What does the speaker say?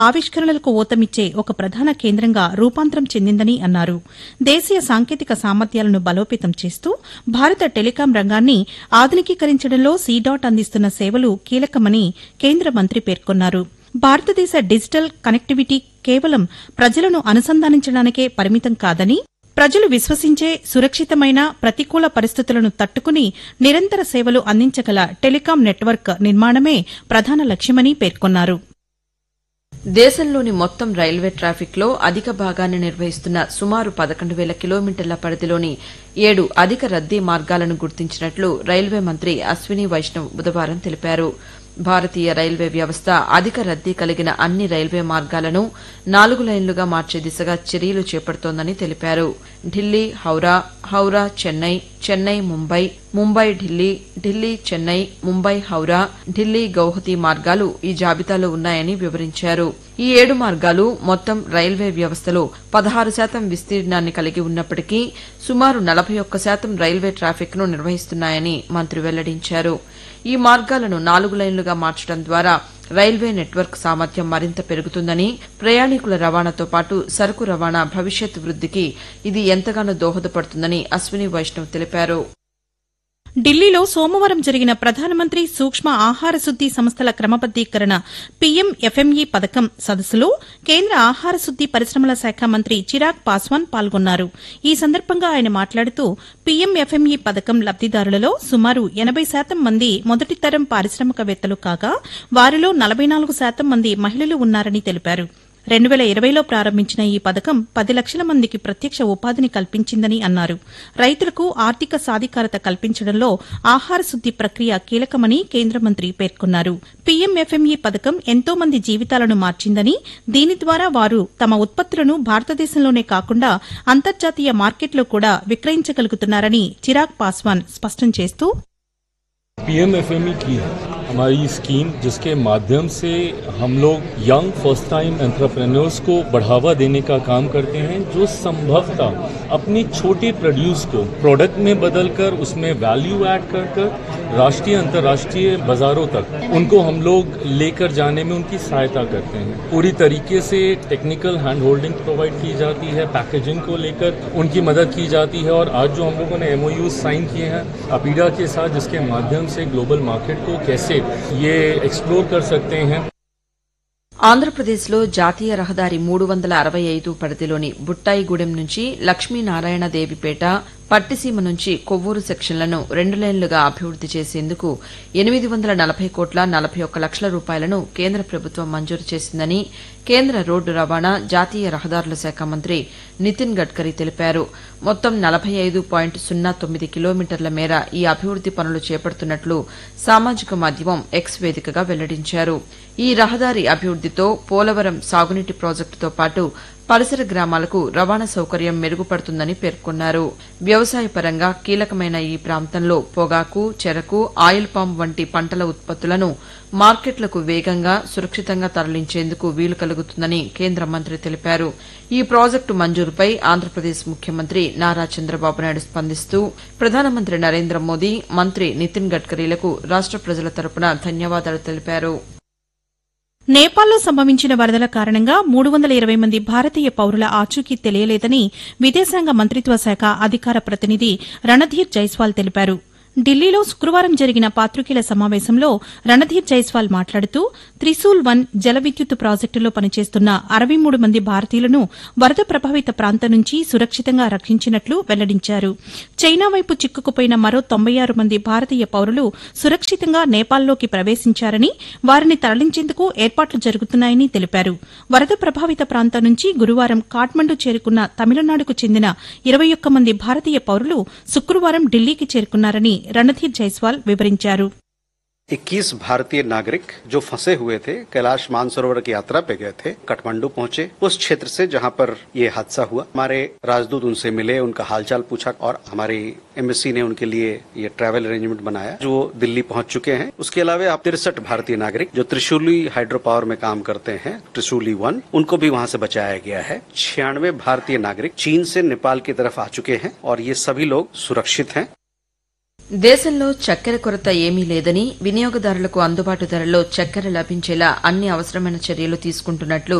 ఆవిష్కరణలకు ఊతమిచ్చే ఒక ప్రధాన కేంద్రంగా రూపాంతరం చెందిందని అన్నారు దేశీయ సాంకేతిక సామర్థ్యాలను బలోపేతం చేస్తూ భారత టెలికాం రంగాన్ని ఆధునికీకరించడంలో సీడాట్ అందిస్తున్న సేవలు కీలకమని కేంద్ర మంత్రి పేర్కొన్నారు భారతదేశ డిజిటల్ కనెక్టివిటీ కేవలం ప్రజలను అనుసంధానించడానికే పరిమితం కాదని ప్రజలు విశ్వసించే సురక్షితమైన ప్రతికూల పరిస్థితులను తట్టుకుని నిరంతర సేవలు అందించగల టెలికాం నెట్వర్క్ నిర్మాణమే ప్రధాన లక్ష్యమని పేర్కొన్నారు దేశంలోని మొత్తం రైల్వే ట్రాఫిక్ లో అధిక భాగాన్ని నిర్వహిస్తున్న సుమారు పదకొండు వేల కిలోమీటర్ల పరిధిలోని ఏడు అధిక రద్దీ మార్గాలను గుర్తించినట్లు రైల్వే మంత్రి అశ్విని వైష్ణవ్ బుధవారం తెలిపారు భారతీయ రైల్వే వ్యవస్థ అధిక రద్దీ కలిగిన అన్ని రైల్వే మార్గాలను నాలుగు లైన్లుగా మార్చే దిశగా చర్యలు చేపడుతోందని తెలిపారు ఢిల్లీ హౌరా హౌరా చెన్నై చెన్నై ముంబై ముంబై ఢిల్లీ ఢిల్లీ చెన్నై ముంబై హౌరా ఢిల్లీ గౌహతి మార్గాలు ఈ జాబితాలో ఉన్నాయని వివరించారు ఈ ఏడు మార్గాలు మొత్తం రైల్వే వ్యవస్థలో పదహారు శాతం విస్తీర్ణాన్ని కలిగి ఉన్నప్పటికీ సుమారు నలభై ఒక్క శాతం రైల్వే ట్రాఫిక్ ను నిర్వహిస్తున్నాయని మంత్రి వెల్లడించారు ఈ మార్గాలను నాలుగు లైన్లుగా మార్చడం ద్వారా రైల్వే నెట్వర్క్ సామర్థ్యం మరింత పెరుగుతుందని ప్రయాణికుల రవాణాతో పాటు సరుకు రవాణా భవిష్యత్ వృద్దికి ఇది ఎంతగానో దోహదపడుతుందని అశ్విని వైష్ణవ్ తెలిపారు ఢిల్లీలో సోమవారం జరిగిన ప్రధానమంత్రి సూక్ష్మ ఆహార శుద్ది సంస్థల క్రమబద్దీకరణ పీఎం ఎఫ్ఎంఈ పథకం సదస్సులో కేంద్ర ఆహార శుద్ది పరిశ్రమల శాఖ మంత్రి చిరాగ్ పాస్వాన్ పాల్గొన్నారు ఈ సందర్భంగా ఆయన మాట్లాడుతూ పీఎం ఎఫ్ఎంఈ పథకం లబ్దిదారులలో సుమారు ఎనబై శాతం మంది మొదటి తరం పారిశ్రామికవేత్తలు కాగా వారిలో నలబై నాలుగు శాతం మంది మహిళలు ఉన్నారని తెలిపారు రెండు వేల ఇరవైలో ప్రారంభించిన ఈ పథకం పది లక్షల మందికి ప్రత్యక్ష ఉపాధిని కల్పించిందని అన్నారు రైతులకు ఆర్థిక సాధికారత కల్పించడంలో ఆహార శుద్ది ప్రక్రియ కీలకమని కేంద్ర మంత్రి పేర్కొన్నారు పీఎంఎఫ్ఎంఈ పథకం ఎంతో మంది జీవితాలను మార్చిందని దీని ద్వారా వారు తమ ఉత్పత్తులను భారతదేశంలోనే కాకుండా అంతర్జాతీయ మార్కెట్లో కూడా విక్రయించగలుగుతున్నారని చిరాగ్ పాస్వాన్ స్పష్టం చేస్తూ पीएमएफएमई की है हमारी स्कीम जिसके माध्यम से हम लोग यंग फर्स्ट टाइम एंटरप्रेन्योर्स को बढ़ावा देने का काम करते हैं जो संभवतः अपनी छोटे प्रोड्यूस को प्रोडक्ट में बदलकर उसमें वैल्यू ऐड कर कर राष्ट्रीय अंतर्राष्ट्रीय बाजारों तक उनको हम लोग लेकर जाने में उनकी सहायता करते हैं पूरी तरीके से टेक्निकल हैंड होल्डिंग प्रोवाइड की जाती है पैकेजिंग को लेकर उनकी मदद की जाती है और आज जो हम लोगों ने एमओयू साइन किए हैं अपीडा के साथ जिसके माध्यम से ग्लोबल मार्केट को कैसे ये एक्सप्लोर कर सकते हैं ఆంధ్రప్రదేశ్లో జాతీయ రహదారి మూడు వందల అరవై ఐదు పరిధిలోని బుట్టాయిగూడెం నుంచి లక్ష్మీనారాయణ దేవిపేట పట్టిసీమ నుంచి కొవ్వూరు సెక్షన్లను రెండు లైన్లుగా అభివృద్ది చేసేందుకు ఎనిమిది వందల నలభై కోట్ల నలభై ఒక్క లక్షల రూపాయలను కేంద్ర ప్రభుత్వం మంజూరు చేసిందని కేంద్ర రోడ్డు రవాణా జాతీయ రహదారుల శాఖ మంత్రి నితిన్ గడ్కరీ తెలిపారు మొత్తం నలభై ఐదు పాయింట్ సున్నా తొమ్మిది కిలోమీటర్ల మేర ఈ అభివృద్ది పనులు చేపడుతున్నట్లు సామాజిక మాధ్యమం ఎక్స్ వేదికగా వెల్లడించారు ఈ రహదారి అభివృద్దితో పోలవరం సాగునీటి ప్రాజెక్టుతో పాటు పరిసర గ్రామాలకు రవాణా సౌకర్యం మెరుగుపడుతుందని పేర్కొన్నారు వ్యవసాయ పరంగా కీలకమైన ఈ ప్రాంతంలో పొగాకు చెరకు ఆయిల్ పామ్ వంటి పంటల ఉత్పత్తులను మార్కెట్లకు వేగంగా సురక్షితంగా తరలించేందుకు వీలు కలుగుతుందని కేంద్ర మంత్రి తెలిపారు ఈ ప్రాజెక్టు మంజూరుపై ఆంధ్రప్రదేశ్ ముఖ్యమంత్రి నారా చంద్రబాబు నాయుడు స్పందిస్తూ ప్రధానమంత్రి నరేంద్ర మోదీ మంత్రి నితిన్ గడ్కరీలకు రాష్ట ప్రజల తరపున ధన్యవాదాలు తెలిపారు నేపాల్లో సంభవించిన వరదల కారణంగా మూడు వందల ఇరవై మంది భారతీయ పౌరుల ఆచూకీ తెలియలేదని విదేశాంగ మంత్రిత్వ శాఖ అధికార ప్రతినిధి రణధీర్ జైస్వాల్ తెలిపారు ఢిల్లీలో శుక్రవారం జరిగిన పాత్రికేయుల సమావేశంలో రణధీర్ జైస్వాల్ మాట్లాడుతూ త్రిశూల్ వన్ జల విద్యుత్ ప్రాజెక్టులో పనిచేస్తున్న అరవై మూడు మంది భారతీయులను వరద ప్రభావిత ప్రాంతం నుంచి సురక్షితంగా రక్షించినట్లు వెల్లడించారు చైనా వైపు చిక్కుకుపోయిన మరో తొంభై ఆరు మంది భారతీయ పౌరులు సురక్షితంగా నేపాల్లోకి ప్రవేశించారని వారిని తరలించేందుకు ఏర్పాట్లు జరుగుతున్నాయని తెలిపారు వరద ప్రభావిత ప్రాంతం నుంచి గురువారం కాఠ్మండు చేరుకున్న తమిళనాడుకు చెందిన ఇరవై ఒక్క మంది భారతీయ పౌరులు శుక్రవారం ఢిల్లీకి చేరుకున్నారని రణధీర్ జైస్వాల్ వివరించారు 21 भारतीय नागरिक जो फंसे हुए थे कैलाश मानसरोवर की यात्रा पे गए थे काठमांडू पहुंचे उस क्षेत्र से जहां पर ये हादसा हुआ हमारे राजदूत उनसे मिले उनका हालचाल पूछा और हमारी एम्बेसी ने उनके लिए ये ट्रैवल अरेंजमेंट बनाया जो दिल्ली पहुंच चुके हैं उसके अलावा तिरसठ भारतीय नागरिक जो त्रिशूली हाइड्रो पावर में काम करते हैं त्रिशूली वन उनको भी वहां से बचाया गया है छियानवे भारतीय नागरिक चीन से नेपाल की तरफ आ चुके हैं और ये सभी लोग सुरक्षित हैं దేశంలో చక్కెర కొరత ఏమీ లేదని వినియోగదారులకు అందుబాటు ధరల్లో చక్కెర లభించేలా అన్ని అవసరమైన చర్యలు తీసుకుంటున్నట్లు